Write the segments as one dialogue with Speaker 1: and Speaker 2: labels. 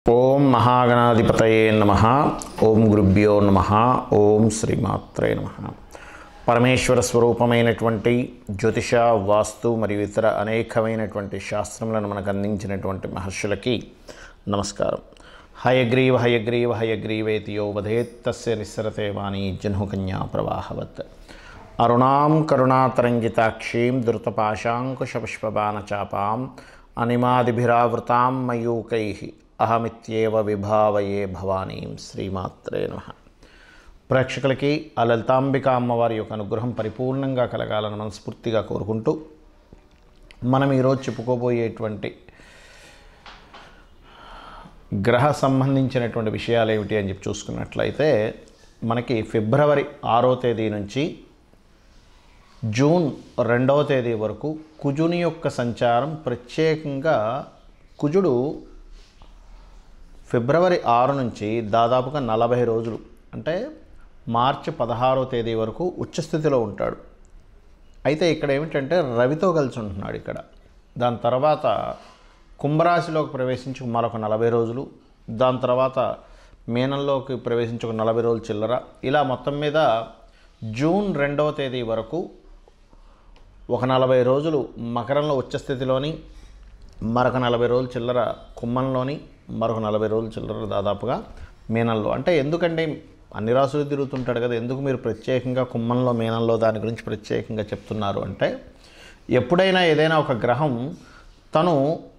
Speaker 1: ఓం మహాగణాధిపతయే నమ ఓం గురుభ్యో నమ ఓం శ్రీమాత్రే నమ పరమేశ్వర స్వరూపమైనటువంటి జ్యోతిష వాస్తు మరియు ఇతర అనేకమైనటువంటి శాస్త్రములను మనకు అందించినటువంటి మహర్షులకి నమస్కారం హయగ్రీవ హయగ్రీవ హయగ్రీవేతి యో వధేత్ తస్య నిస్సరతే వాణి జన్హుకన్యా ప్రవాహవత్ అరుణాం కరుణాతరంగితాక్షీం ధృతపాశాంకుశపుష్పబాణచాపాం అనిమాదిభిరావృతాం మయూకై అహమిత్యేవ విభావయే భవానీం శ్రీమాత్రే నమ ప్రేక్షకులకి ఆ లలితాంబిక అమ్మవారి యొక్క అనుగ్రహం పరిపూర్ణంగా కలగాలని మనస్ఫూర్తిగా కోరుకుంటూ మనం ఈరోజు చెప్పుకోబోయేటువంటి గ్రహ సంబంధించినటువంటి విషయాలు ఏమిటి అని చెప్పి చూసుకున్నట్లయితే మనకి ఫిబ్రవరి ఆరో తేదీ నుంచి జూన్ రెండవ తేదీ వరకు కుజుని యొక్క సంచారం ప్రత్యేకంగా కుజుడు ఫిబ్రవరి ఆరు నుంచి దాదాపుగా నలభై రోజులు అంటే మార్చి పదహారో తేదీ వరకు ఉచ్చస్థితిలో ఉంటాడు అయితే ఇక్కడ ఏమిటంటే రవితో కలిసి ఉంటున్నాడు ఇక్కడ దాని తర్వాత కుంభరాశిలోకి ప్రవేశించి మరొక నలభై రోజులు దాని తర్వాత మీనంలోకి ప్రవేశించి ఒక నలభై రోజులు చిల్లర ఇలా మొత్తం మీద జూన్ రెండవ తేదీ వరకు ఒక నలభై రోజులు మకరంలో ఉచ్చస్థితిలోని మరొక నలభై రోజులు చిల్లర కుంభంలోని మరొక నలభై రోజులు చిల్లర దాదాపుగా మీనంలో అంటే ఎందుకంటే అన్ని రాసులు తిరుగుతుంటాడు కదా ఎందుకు మీరు ప్రత్యేకంగా కుంభంలో మీనంలో దాని గురించి ప్రత్యేకంగా చెప్తున్నారు అంటే ఎప్పుడైనా ఏదైనా ఒక గ్రహం తను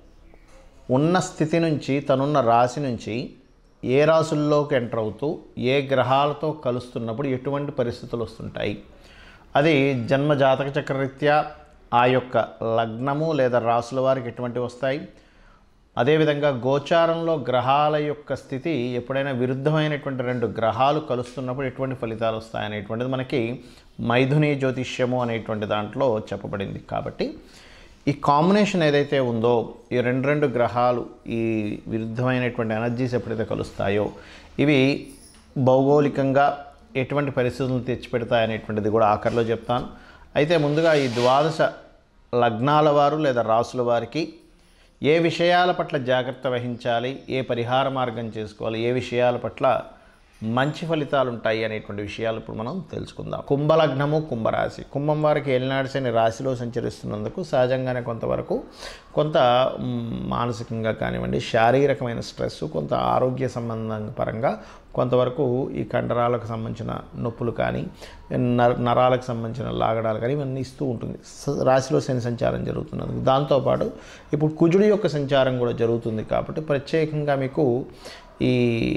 Speaker 1: ఉన్న స్థితి నుంచి తనున్న రాశి నుంచి ఏ రాసుల్లోకి ఎంటర్ అవుతూ ఏ గ్రహాలతో కలుస్తున్నప్పుడు ఎటువంటి పరిస్థితులు వస్తుంటాయి అది జన్మ జాతక చక్రరీత్యా ఆ యొక్క లగ్నము లేదా రాసుల వారికి ఎటువంటి వస్తాయి అదేవిధంగా గోచారంలో గ్రహాల యొక్క స్థితి ఎప్పుడైనా విరుద్ధమైనటువంటి రెండు గ్రహాలు కలుస్తున్నప్పుడు ఎటువంటి ఫలితాలు వస్తాయనేటువంటిది మనకి మైథుని జ్యోతిష్యము అనేటువంటి దాంట్లో చెప్పబడింది కాబట్టి ఈ కాంబినేషన్ ఏదైతే ఉందో ఈ రెండు రెండు గ్రహాలు ఈ విరుద్ధమైనటువంటి ఎనర్జీస్ ఎప్పుడైతే కలుస్తాయో ఇవి భౌగోళికంగా ఎటువంటి పరిస్థితులను తెచ్చిపెడతాయనేటువంటిది కూడా ఆఖరిలో చెప్తాను అయితే ముందుగా ఈ ద్వాదశ లగ్నాల వారు లేదా రాసుల వారికి ఏ విషయాల పట్ల జాగ్రత్త వహించాలి ఏ పరిహార మార్గం చేసుకోవాలి ఏ విషయాల పట్ల మంచి ఫలితాలు ఉంటాయి అనేటువంటి విషయాలు ఇప్పుడు మనం తెలుసుకుందాం కుంభలగ్నము కుంభరాశి కుంభం వారికి ఏలినాడు శని రాశిలో సంచరిస్తున్నందుకు సహజంగానే కొంతవరకు కొంత మ్, మానసికంగా కానివ్వండి శారీరకమైన స్ట్రెస్ కొంత ఆరోగ్య సంబంధం పరంగా కొంతవరకు ఈ కండరాలకు సంబంధించిన నొప్పులు కానీ నర నరాలకు సంబంధించిన లాగడాలు కానీ ఇవన్నీ ఇస్తూ ఉంటుంది స- రాశిలో శని సంచారం జరుగుతున్నందుకు దాంతోపాటు ఇప్పుడు కుజుడి యొక్క సంచారం కూడా జరుగుతుంది కాబట్టి ప్రత్యేకంగా మీకు ఈ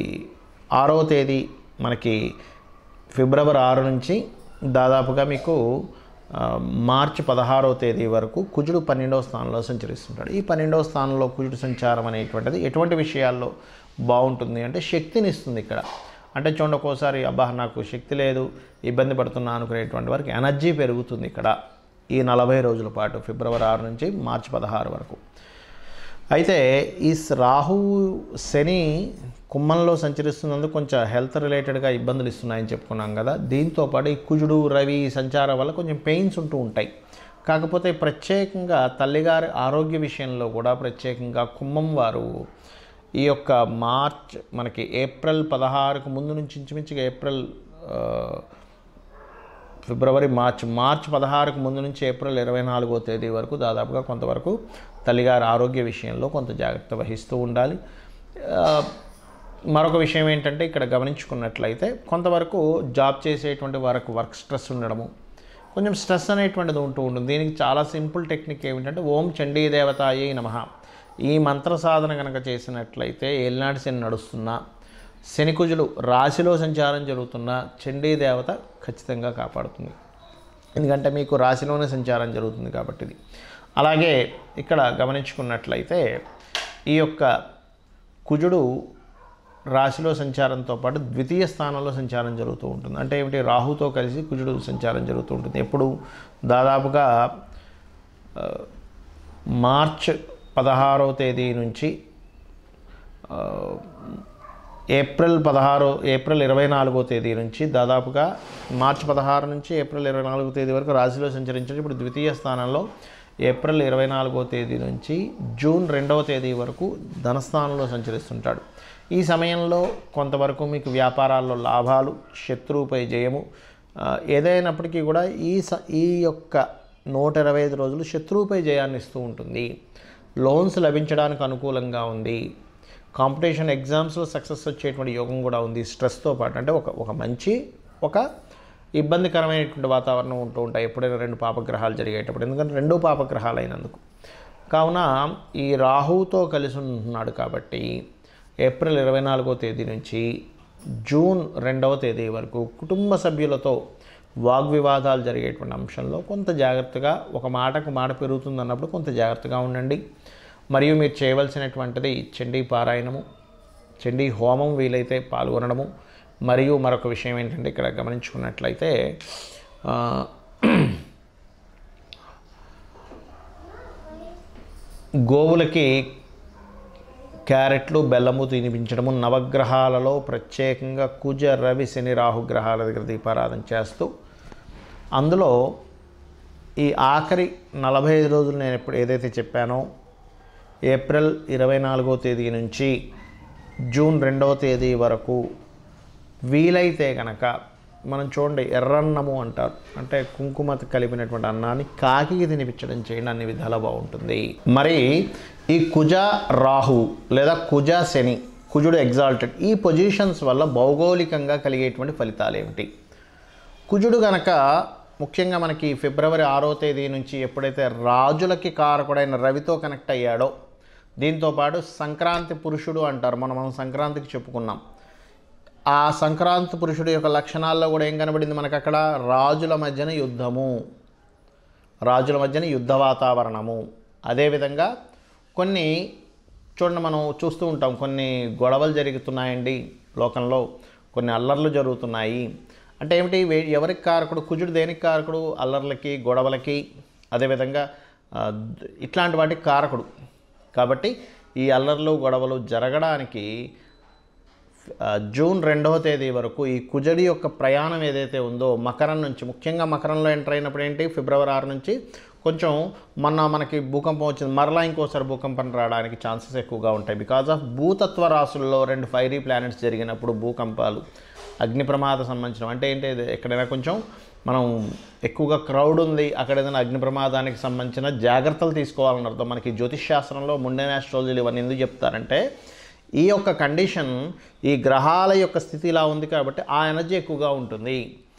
Speaker 1: ఆరో తేదీ మనకి ఫిబ్రవరి ఆరు నుంచి దాదాపుగా మీకు ఆ, మార్చి పదహారవ తేదీ వరకు కుజుడు పన్నెండవ స్థానంలో సంచరిస్తుంటాడు ఈ పన్నెండవ స్థానంలో కుజుడు సంచారం అనేటువంటిది ఎటువంటి విషయాల్లో బాగుంటుంది అంటే శక్తిని ఇస్తుంది ఇక్కడ అంటే చూడండి ఒక్కోసారి అబ్బా నాకు శక్తి లేదు ఇబ్బంది పడుతున్నా అనుకునేటువంటి వారికి ఎనర్జీ పెరుగుతుంది ఇక్కడ ఈ నలభై రోజుల పాటు ఫిబ్రవరి ఆరు నుంచి మార్చి పదహారు వరకు అయితే ఈ స్- రాహు శని కుంభంలో సంచరిస్తున్నందుకు కొంచెం హెల్త్ రిలేటెడ్గా ఇబ్బందులు ఇస్తున్నాయని చెప్పుకున్నాం కదా దీంతో పాటు ఈ కుజుడు రవి సంచారం వల్ల కొంచెం పెయిన్స్ ఉంటూ ఉంటాయి కాకపోతే ప్రత్యేకంగా తల్లిగారి ఆరోగ్య విషయంలో కూడా ప్రత్యేకంగా కుంభం వారు ఈ యొక్క మార్చ్ మనకి ఏప్రిల్ పదహారుకు ముందు నుంచి ఇంచుమించుగా ఏప్రిల్ ఆ, ఫిబ్రవరి మార్చ్ మార్చ్ పదహారుకు ముందు నుంచి ఏప్రిల్ ఇరవై నాలుగో తేదీ వరకు దాదాపుగా కొంతవరకు తల్లిగారి ఆరోగ్య విషయంలో కొంత జాగ్రత్త వహిస్తూ ఉండాలి ఆ, మరొక విషయం ఏంటంటే ఇక్కడ గమనించుకున్నట్లయితే కొంతవరకు జాబ్ చేసేటువంటి వారికి వర్క్ స్ట్రెస్ ఉండడము కొంచెం స్ట్రెస్ అనేటువంటిది ఉంటూ ఉంటుంది దీనికి చాలా సింపుల్ టెక్నిక్ ఏమిటంటే ఓం చండీ దేవతాయే నమః ఈ మంత్ర సాధన కనుక చేసినట్లయితే ఏలినాటి శని నడుస్తున్నా శనికుజులు రాశిలో సంచారం జరుగుతున్న చండీ దేవత ఖచ్చితంగా కాపాడుతుంది ఎందుకంటే మీకు రాశిలోనే సంచారం జరుగుతుంది కాబట్టి ఇది అలాగే ఇక్కడ గమనించుకున్నట్లయితే ఈ యొక్క కుజుడు రాశిలో సంచారంతో పాటు ద్వితీయ స్థానంలో సంచారం జరుగుతూ ఉంటుంది అంటే ఏమిటి రాహుతో కలిసి కుజుడు సంచారం జరుగుతూ ఉంటుంది ఎప్పుడు దాదాపుగా ఆ, మార్చ్ పదహారవ తేదీ నుంచి ఆ, ఏప్రిల్ పదహారు ఏప్రిల్ ఇరవై నాలుగో తేదీ నుంచి దాదాపుగా మార్చి పదహారు నుంచి ఏప్రిల్ ఇరవై నాలుగో తేదీ వరకు రాశిలో సంచరించారు ఇప్పుడు ద్వితీయ స్థానంలో ఏప్రిల్ ఇరవై నాలుగో తేదీ నుంచి జూన్ రెండవ తేదీ వరకు ధనస్థానంలో సంచరిస్తుంటాడు ఈ సమయంలో కొంతవరకు మీకు వ్యాపారాల్లో లాభాలు శత్రువుపై జయము ఆ, ఏదైనప్పటికీ కూడా ఈ స ఈ యొక్క నూట ఇరవై ఐదు రోజులు శత్రువుపై జయాన్ని ఇస్తూ ఉంటుంది లోన్స్ లభించడానికి అనుకూలంగా ఉంది కాంపిటీషన్ ఎగ్జామ్స్లో సక్సెస్ వచ్చేటువంటి యోగం కూడా ఉంది స్ట్రెస్తో పాటు అంటే ఒక ఒక మంచి ఒక ఇబ్బందికరమైనటువంటి వాతావరణం ఉంటూ ఉంటాయి ఎప్పుడైనా రెండు పాపగ్రహాలు జరిగేటప్పుడు ఎందుకంటే రెండు పాపగ్రహాలు అయినందుకు కావున ఈ రాహువుతో కలిసి ఉంటున్నాడు కాబట్టి ఏప్రిల్ ఇరవై నాలుగో తేదీ నుంచి జూన్ రెండవ తేదీ వరకు కుటుంబ సభ్యులతో వాగ్వివాదాలు జరిగేటువంటి అంశంలో కొంత జాగ్రత్తగా ఒక మాటకు మాట పెరుగుతుంది అన్నప్పుడు కొంత జాగ్రత్తగా ఉండండి మరియు మీరు చేయవలసినటువంటిది చండీ పారాయణము చండీ హోమం వీలైతే పాల్గొనడము మరియు మరొక విషయం ఏంటంటే ఇక్కడ గమనించుకున్నట్లయితే ఆ, గోవులకి క్యారెట్లు బెల్లము తినిపించడము నవగ్రహాలలో ప్రత్యేకంగా కుజ రవి శని రాహుగ్రహాల దగ్గర దీపారాధన చేస్తూ అందులో ఈ ఆఖరి నలభై ఐదు రోజులు నేను ఎప్పుడు ఏదైతే చెప్పానో ఏప్రిల్ ఇరవై నాలుగో తేదీ నుంచి జూన్ రెండవ తేదీ వరకు వీలైతే కనుక మనం చూడండి ఎర్రన్నము అంటారు అంటే కుంకుమ కలిపినటువంటి అన్నాన్ని కాకికి తినిపించడం చేయండి అన్ని విధాలా బాగుంటుంది మరి ఈ కుజ రాహు లేదా కుజ శని కుజుడు ఎగ్జాల్టెడ్ ఈ పొజిషన్స్ వల్ల భౌగోళికంగా కలిగేటువంటి ఫలితాలు ఏమిటి కుజుడు గనక ముఖ్యంగా మనకి ఫిబ్రవరి ఆరో తేదీ నుంచి ఎప్పుడైతే రాజులకి కారకుడైన రవితో కనెక్ట్ అయ్యాడో దీంతోపాటు సంక్రాంతి పురుషుడు అంటారు మనం మనం సంక్రాంతికి చెప్పుకున్నాం ఆ సంక్రాంతి పురుషుడు యొక్క లక్షణాల్లో కూడా ఏం కనబడింది మనకు అక్కడ రాజుల మధ్యన యుద్ధము రాజుల మధ్యన యుద్ధ వాతావరణము అదేవిధంగా కొన్ని చూడండి మనం చూస్తూ ఉంటాం కొన్ని గొడవలు జరుగుతున్నాయండి లోకంలో కొన్ని అల్లర్లు జరుగుతున్నాయి అంటే ఏమిటి వే- ఎవరికి కారకుడు కుజుడు దేనికి కారకుడు అల్లర్లకి గొడవలకి అదేవిధంగా ఆ, ద- ఇట్లాంటి వాటికి కారకుడు కాబట్టి ఈ అల్లర్లు గొడవలు జరగడానికి ఆ, జూన్ రెండవ తేదీ వరకు ఈ కుజడి యొక్క ప్రయాణం ఏదైతే ఉందో మకరం నుంచి ముఖ్యంగా మకరంలో ఎంటర్ అయినప్పుడు ఏంటి ఫిబ్రవరి ఆరు నుంచి కొంచెం మొన్న మనకి భూకంపం వచ్చింది మరలా ఇంకోసారి భూకంపం రావడానికి ఛాన్సెస్ ఎక్కువగా ఉంటాయి బికాజ్ ఆఫ్ భూతత్వ రాశుల్లో రెండు ఫైరీ ప్లానెట్స్ జరిగినప్పుడు భూకంపాలు అగ్ని ప్రమాద సంబంధించిన అంటే ఏంటి ఇది ఎక్కడైనా కొంచెం మనం ఎక్కువగా క్రౌడ్ ఉంది అక్కడ ఏదైనా అగ్ని ప్రమాదానికి సంబంధించిన జాగ్రత్తలు తీసుకోవాలని అర్థం మనకి జ్యోతిష్ శాస్త్రంలో ముండెన్ ఆస్ట్రాలజీలు ఇవన్నీ ఎందుకు చెప్తారంటే ఈ యొక్క కండిషన్ ఈ గ్రహాల యొక్క స్థితి ఇలా ఉంది కాబట్టి ఆ ఎనర్జీ ఎక్కువగా ఉంటుంది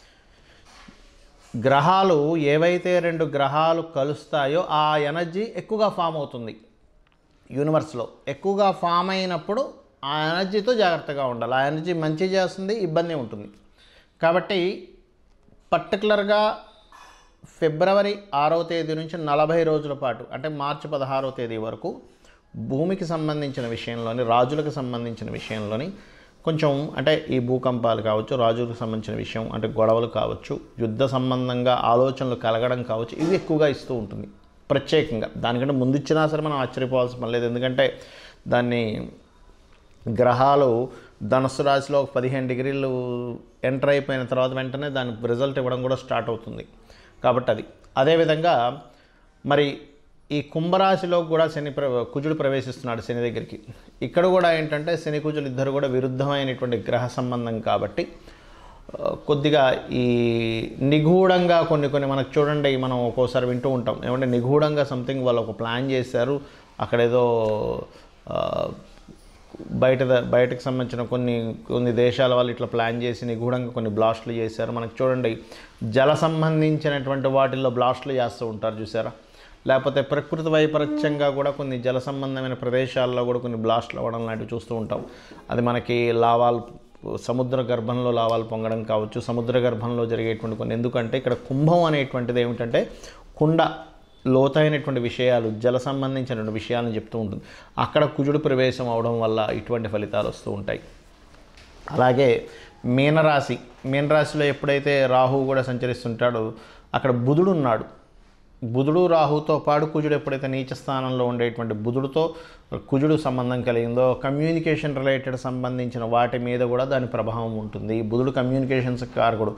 Speaker 1: గ్రహాలు ఏవైతే రెండు గ్రహాలు కలుస్తాయో ఆ ఎనర్జీ ఎక్కువగా ఫామ్ అవుతుంది యూనివర్స్లో ఎక్కువగా ఫామ్ అయినప్పుడు ఆ ఎనర్జీతో జాగ్రత్తగా ఉండాలి ఆ ఎనర్జీ మంచి చేస్తుంది ఇబ్బంది ఉంటుంది కాబట్టి పర్టికులర్గా ఫిబ్రవరి ఆరో తేదీ నుంచి నలభై రోజుల పాటు అంటే మార్చి పదహారో తేదీ వరకు భూమికి సంబంధించిన విషయంలోని రాజులకు సంబంధించిన విషయంలోని కొంచెం అంటే ఈ భూకంపాలు కావచ్చు రాజులకు సంబంధించిన విషయం అంటే గొడవలు కావచ్చు యుద్ధ సంబంధంగా ఆలోచనలు కలగడం కావచ్చు ఇవి ఎక్కువగా ఇస్తూ ఉంటుంది ప్రత్యేకంగా దానికంటే ముందు ఇచ్చినా సరే మనం ఆశ్చర్యపోవాల్సిన పని లేదు ఎందుకంటే దాన్ని గ్రహాలు ధనుసు రాశిలో ఒక పదిహేను డిగ్రీలు ఎంటర్ అయిపోయిన తర్వాత వెంటనే దాని రిజల్ట్ ఇవ్వడం కూడా స్టార్ట్ అవుతుంది కాబట్టి అది అదేవిధంగా మరి ఈ కుంభరాశిలో కూడా శని ప్ర కుజుడు ప్రవేశిస్తున్నాడు శని దగ్గరికి ఇక్కడ కూడా ఏంటంటే శని కుజులు ఇద్దరు కూడా విరుద్ధమైనటువంటి గ్రహ సంబంధం కాబట్టి ఆ, కొద్దిగా ఈ నిగూఢంగా కొన్ని కొన్ని మనకు చూడండి మనం ఒక్కోసారి వింటూ ఉంటాం ఏమంటే నిగూఢంగా సంథింగ్ వాళ్ళు ఒక ప్లాన్ చేశారు అక్కడేదో ఆ, బయట ద- బయటకు సంబంధించిన కొన్ని కొన్ని దేశాల వాళ్ళు ఇట్లా ప్లాన్ చేసి నిగూఢంగా కొన్ని బ్లాస్ట్లు చేశారు మనకు చూడండి జల సంబంధించినటువంటి వాటిల్లో బ్లాస్ట్లు చేస్తూ ఉంటారు చూసారా లేకపోతే ప్రకృతి వైపరీత్యంగా కూడా కొన్ని జల సంబంధమైన ప్రదేశాల్లో కూడా కొన్ని బ్లాస్ట్లు అవ్వడం లాంటివి చూస్తూ ఉంటాం అది మనకి లావాలు సముద్ర గర్భంలో లావాలు పొంగడం కావచ్చు సముద్ర గర్భంలో జరిగేటువంటి కొన్ని ఎందుకంటే ఇక్కడ కుంభం అనేటువంటిది ఏమిటంటే కుండ లోతైనటువంటి విషయాలు జల సంబంధించినటువంటి విషయాలను చెప్తూ ఉంటుంది అక్కడ కుజుడు ప్రవేశం అవడం వల్ల ఇటువంటి ఫలితాలు వస్తూ ఉంటాయి అలాగే మీనరాశి మీనరాశిలో ఎప్పుడైతే రాహువు కూడా సంచరిస్తుంటాడో అక్కడ బుధుడు ఉన్నాడు బుధుడు రాహుతో పాటు కుజుడు ఎప్పుడైతే నీచ స్థానంలో ఉండేటువంటి బుధుడితో కుజుడు సంబంధం కలిగిందో కమ్యూనికేషన్ రిలేటెడ్ సంబంధించిన వాటి మీద కూడా దాని ప్రభావం ఉంటుంది బుధుడు కమ్యూనికేషన్స్ కారకుడు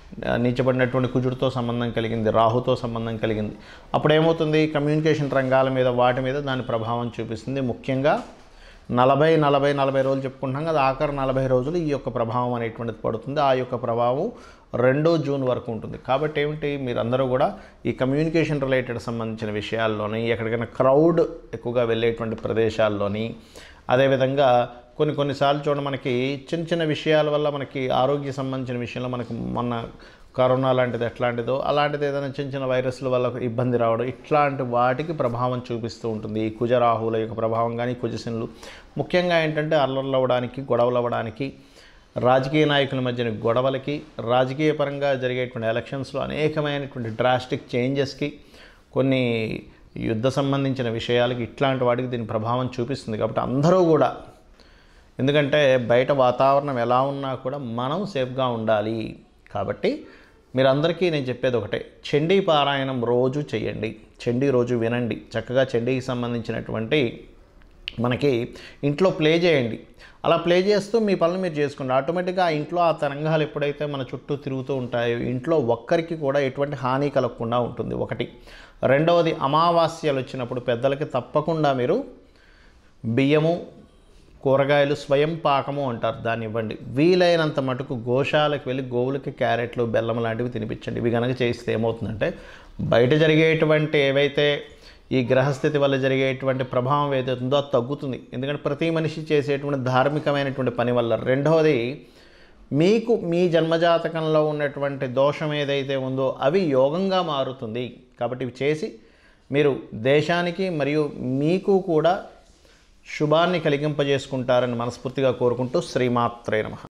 Speaker 1: ఆ, నీచబడినటువంటి కుజుడితో సంబంధం కలిగింది రాహుతో సంబంధం కలిగింది అప్పుడు ఏమవుతుంది కమ్యూనికేషన్ రంగాల మీద వాటి మీద దాని ప్రభావం చూపిస్తుంది ముఖ్యంగా నలభై నలభై నలభై రోజులు చెప్పుకుంటాం కదా ఆఖరి నలభై రోజులు ఈ యొక్క ప్రభావం అనేటువంటిది పడుతుంది ఆ యొక్క ప్రభావం రెండో జూన్ వరకు ఉంటుంది కాబట్టి ఏమిటి మీరందరూ కూడా ఈ కమ్యూనికేషన్ రిలేటెడ్ సంబంధించిన విషయాల్లోని ఎక్కడికైనా క్రౌడ్ ఎక్కువగా వెళ్ళేటువంటి ప్రదేశాల్లోని అదేవిధంగా కొన్ని కొన్నిసార్లు చూడండి మనకి చిన్న చిన్న విషయాల వల్ల మనకి ఆరోగ్య సంబంధించిన విషయంలో మనకి మొన్న కరోనా లాంటిది ఎట్లాంటిదో అలాంటిది ఏదైనా చిన్న చిన్న వైరస్ల వల్ల ఇబ్బంది రావడం ఇట్లాంటి వాటికి ప్రభావం చూపిస్తూ ఉంటుంది ఈ కుజరాహువుల యొక్క ప్రభావం కానీ కుజశనులు ముఖ్యంగా ఏంటంటే అల్లర్లు అవ్వడానికి గొడవలు అవ్వడానికి రాజకీయ నాయకుల మధ్యన గొడవలకి రాజకీయ పరంగా జరిగేటువంటి ఎలక్షన్స్లో అనేకమైనటువంటి డ్రాస్టిక్ చేంజెస్కి కొన్ని యుద్ధ సంబంధించిన విషయాలకి ఇట్లాంటి వాటికి దీని ప్రభావం చూపిస్తుంది కాబట్టి అందరూ కూడా ఎందుకంటే బయట వాతావరణం ఎలా ఉన్నా కూడా మనం సేఫ్గా ఉండాలి కాబట్టి మీరందరికీ నేను చెప్పేది ఒకటే చండీ పారాయణం రోజు చేయండి చండీ రోజు వినండి చక్కగా చండీకి సంబంధించినటువంటి మనకి ఇంట్లో ప్లే చేయండి అలా ప్లే చేస్తూ మీ పనులు మీరు చేసుకోండి ఆటోమేటిక్గా ఆ ఇంట్లో ఆ తరంగాలు ఎప్పుడైతే మన చుట్టూ తిరుగుతూ ఉంటాయో ఇంట్లో ఒక్కరికి కూడా ఎటువంటి హాని కలగకుండా ఉంటుంది ఒకటి రెండవది అమావాస్యలు వచ్చినప్పుడు పెద్దలకి తప్పకుండా మీరు బియ్యము కూరగాయలు స్వయం పాకము అంటారు దాన్ని ఇవ్వండి వీలైనంత మటుకు గోశాలకు వెళ్ళి గోవులకి క్యారెట్లు బెల్లం లాంటివి తినిపించండి ఇవి కనుక చేస్తే ఏమవుతుందంటే బయట జరిగేటువంటి ఏవైతే ఈ గ్రహస్థితి వల్ల జరిగేటువంటి ప్రభావం ఏదైతే ఉందో అది తగ్గుతుంది ఎందుకంటే ప్రతి మనిషి చేసేటువంటి ధార్మికమైనటువంటి పని వల్ల రెండవది మీకు మీ జన్మజాతకంలో ఉన్నటువంటి దోషం ఏదైతే ఉందో అవి యోగంగా మారుతుంది కాబట్టి ఇవి చేసి మీరు దేశానికి మరియు మీకు కూడా శుభాన్ని కలిగింపజేసుకుంటారని మనస్ఫూర్తిగా కోరుకుంటూ శ్రీమాత్రే నమః